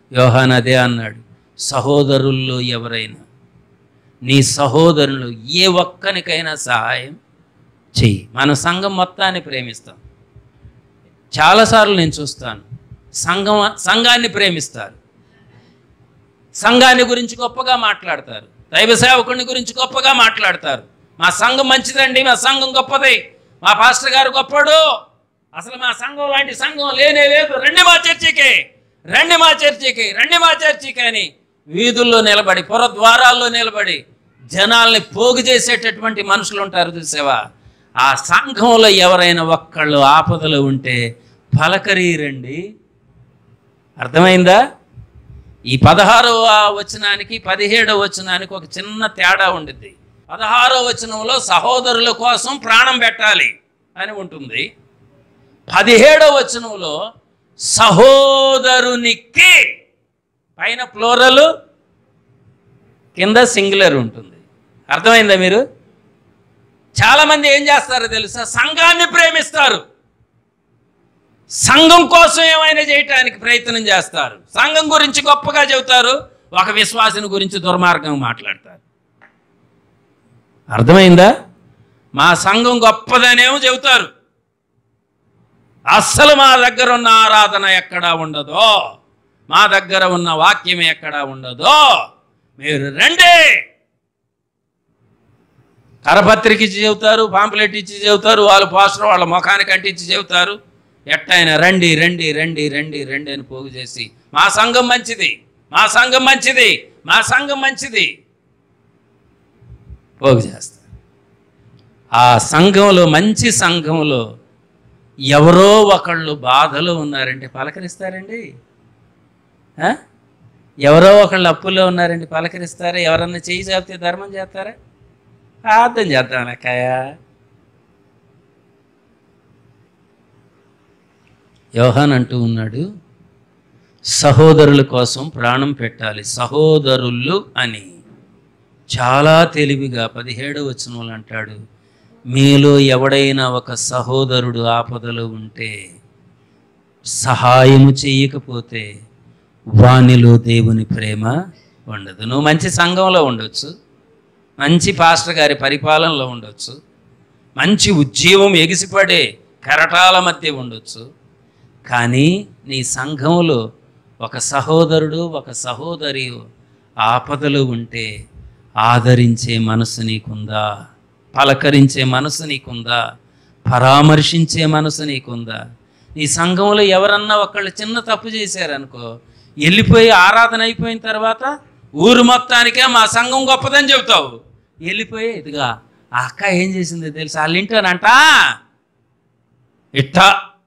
యోహాన్ అదే అన్నాడు సహోదరుల్లో ఎవరైనా నీ సహోదరులు ఏ ఒక్కనికైనా సహాయం చెయ్యి మన సంఘం మొత్తాన్ని ప్రేమిస్తాం చాలాసార్లు నేను చూస్తాను సంఘం సంఘాన్ని ప్రేమిస్తారు సంఘాన్ని గురించి గొప్పగా మాట్లాడతారు దైవ సేవకుని గురించి గొప్పగా మాట్లాడతారు మా సంఘం మంచిదండి మా సంఘం గొప్పది మా పాస్టర్ గారు గొప్పడు అసలు మా సంఘం లాంటి సంఘం లేనే లేదు రండి మా చర్చికి రండి మా చర్చికి రండి మా చర్చికి అని వీధుల్లో నిలబడి పుర ద్వారాల్లో నిలబడి జనాల్ని పోగు చేసేటటువంటి మనుషులు ఉంటారు చూసావా ఆ సంఘంలో ఎవరైనా ఒక్కళ్ళు ఆపదలు ఉంటే పలకరీరండి అర్థమైందా ఈ పదహారవ వచనానికి పదిహేడవ వచనానికి ఒక చిన్న తేడా ఉండిద్ది పదహారవ వచనంలో సహోదరుల కోసం ప్రాణం పెట్టాలి అని ఉంటుంది పదిహేడవ వచనంలో సహోదరునికి పైన ప్లోరలు కింద సింగులర్ ఉంటుంది అర్థమైందా మీరు చాలామంది ఏం చేస్తారో తెలుసా సంఘాన్ని ప్రేమిస్తారు సంఘం కోసం ఏమైనా చేయటానికి ప్రయత్నం చేస్తారు సంఘం గురించి గొప్పగా చెబుతారు ఒక విశ్వాసిని గురించి దుర్మార్గం మాట్లాడతారు అర్థమైందా మా సంఘం గొప్పదనేమో చెబుతారు అస్సలు మా దగ్గర ఉన్న ఆరాధన ఎక్కడా ఉండదో మా దగ్గర ఉన్న వాక్యం ఎక్కడా ఉండదో మీరు రండి కరపత్రిక ఇచ్చి చెబుతారు పాంప్లెట్ ఇచ్చి చెబుతారు వాళ్ళు పోస్టర్ వాళ్ళ ముఖానికి అంటించి చెబుతారు ఎట్టయినా రండి రండి రండి రండి రండి అని పోగు చేసి మా సంఘం మంచిది మా సంఘం మంచిది మా సంఘం మంచిది పోగు చేస్తారు ఆ సంఘంలో మంచి సంఘంలో ఎవరో ఒకళ్ళు బాధలో ఉన్నారంటే పలకరిస్తారండి ఆ? ఎవరో ఒకళ్ళు అప్పుల్లో ఉన్నారండి పలకరిస్తారా ఎవరన్నా చేయి చాపితే ధర్మం చేస్తారా అర్థం చేద్దాం అక్కయ్య యోహాన్ అంటూ ఉన్నాడు సహోదరుల కోసం ప్రాణం పెట్టాలి సహోదరులు అని చాలా తెలివిగా పదిహేడవ వచనంలో అంటాడు మీలో ఎవడైనా ఒక సహోదరుడు ఆపదలో ఉంటే సహాయము చేయకపోతే వానిలో దేవుని ప్రేమ ఉండదు నువ్వు మంచి సంఘంలో ఉండొచ్చు మంచి పాస్టర్ గారి పరిపాలనలో ఉండొచ్చు మంచి ఉద్యోగం ఎగిసిపడే కెరటాల మధ్య ఉండొచ్చు కానీ నీ సంఘంలో ఒక సహోదరుడు ఒక సహోదరి ఆపదలు ఉంటే ఆదరించే మనసు నీకుందా పలకరించే మనసు నీకుందా పరామర్శించే మనసు నీకుందా నీ సంఘంలో ఎవరన్నా ఒకళ్ళు చిన్న తప్పు చేశారనుకో వెళ్ళిపోయి ఆరాధన అయిపోయిన తర్వాత ఊరు మొత్తానికే మా సంఘం గొప్పదని చెబుతావు వెళ్ళిపోయి ఇదిగా ఆ అక్క ఏం చేసిందో తెలుసు వాళ్ళ ఇంటోనంట ఇట్టా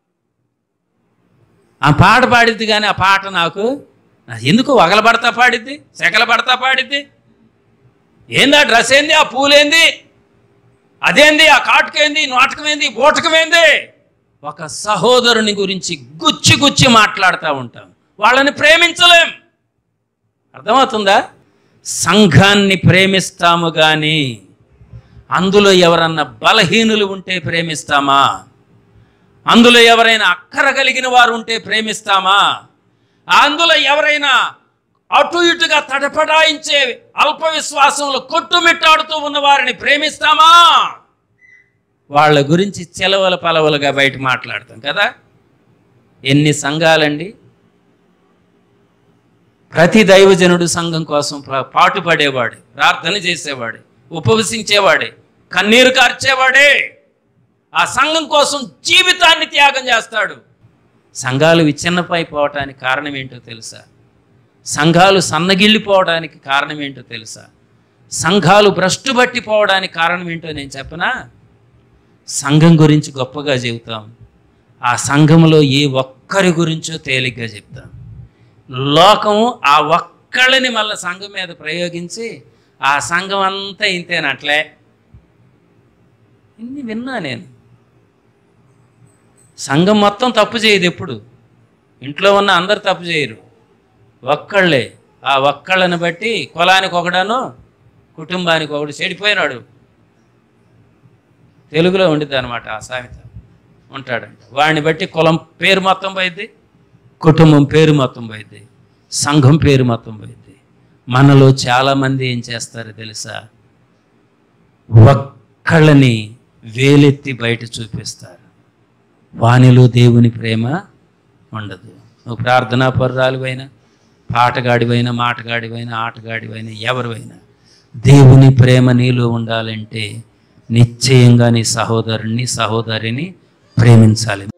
ఆ పాట పాడిద్ది కానీ ఆ పాట నాకు నా ఎందుకు వగలబడతా పాడిద్ది సెగల పడతా పాడిద్ది ఏంది ఆ డ్రెస్ ఏంది ఆ పూలేంది అదేంది ఆ కాటుకేంది నాటకమేంది బోటకమేంది ఒక సహోదరుని గురించి గుచ్చి గుచ్చి మాట్లాడుతూ ఉంటాం వాళ్ళని ప్రేమించలేం అర్థమవుతుందా సంఘాన్ని ప్రేమిస్తాము కానీ అందులో ఎవరన్నా బలహీనులు ఉంటే ప్రేమిస్తామా అందులో ఎవరైనా అక్కర కలిగిన వారు ఉంటే ప్రేమిస్తామా అందులో ఎవరైనా అటు ఇటుగా తడపడాయించే అల్ప విశ్వాసంలో కొట్టుమిట్టాడుతూ ఉన్న వారిని ప్రేమిస్తామా వాళ్ళ గురించి చెలవల పలవలుగా బయట మాట్లాడతాం కదా ఎన్ని సంఘాలండి ప్రతి దైవజనుడు సంఘం కోసం ప్ర- పాటుపడేవాడే ప్రార్థన చేసేవాడే ఉపవసించేవాడే కన్నీరు కార్చేవాడే ఆ సంఘం కోసం జీవితాన్ని త్యాగం చేస్తాడు సంఘాలు విచ్ఛిన్నమైపోవటానికి కారణం ఏంటో తెలుసా సంఘాలు సన్నగిల్లిపోవడానికి కారణం ఏంటో తెలుసా సంఘాలు భ్రష్టు పట్టిపోవడానికి కారణం ఏంటో నేను చెప్పనా సంఘం గురించి గొప్పగా చెబుతాం ఆ సంఘంలో ఏ ఒక్కరి గురించో తేలిగ్గా చెప్తాం లోకం ఆ ఒక్కళ్ళని మళ్ళీ సంఘం మీద ప్రయోగించి ఆ సంఘం అంతా ఇంతేనట్లే ఇన్ని విన్నా నేను సంఘం మొత్తం తప్పు చేయదు ఎప్పుడు ఇంట్లో ఉన్న అందరు తప్పు చేయరు ఒక్కళ్ళే ఆ ఒక్కళ్ళని బట్టి కులానికి ఒకడాను కుటుంబానికి ఒకడు చెడిపోయినాడు తెలుగులో ఉండిద్ది అనమాట ఆ సామెత ఉంటాడంట వాడిని బట్టి కులం పేరు మొత్తం పోయిద్ది కుటుంబం పేరు మొత్తం పోయిద్ది సంఘం పేరు మొత్తం పోయింది మనలో చాలామంది ఏం చేస్తారో తెలుసా ఒక్కళ్ళని వేలెత్తి బయట చూపిస్తారు వానిలో దేవుని ప్రేమ ఉండదు నువ్వు ప్రార్థనా పరురాలువైనా పాటగాడివైనా మాటగాడివైనా ఆటగాడివైనా ఎవరివైనా దేవుని ప్రేమ నీలో ఉండాలంటే నిశ్చయంగా నీ సహోదరుణ్ణి సహోదరిని ప్రేమించాలి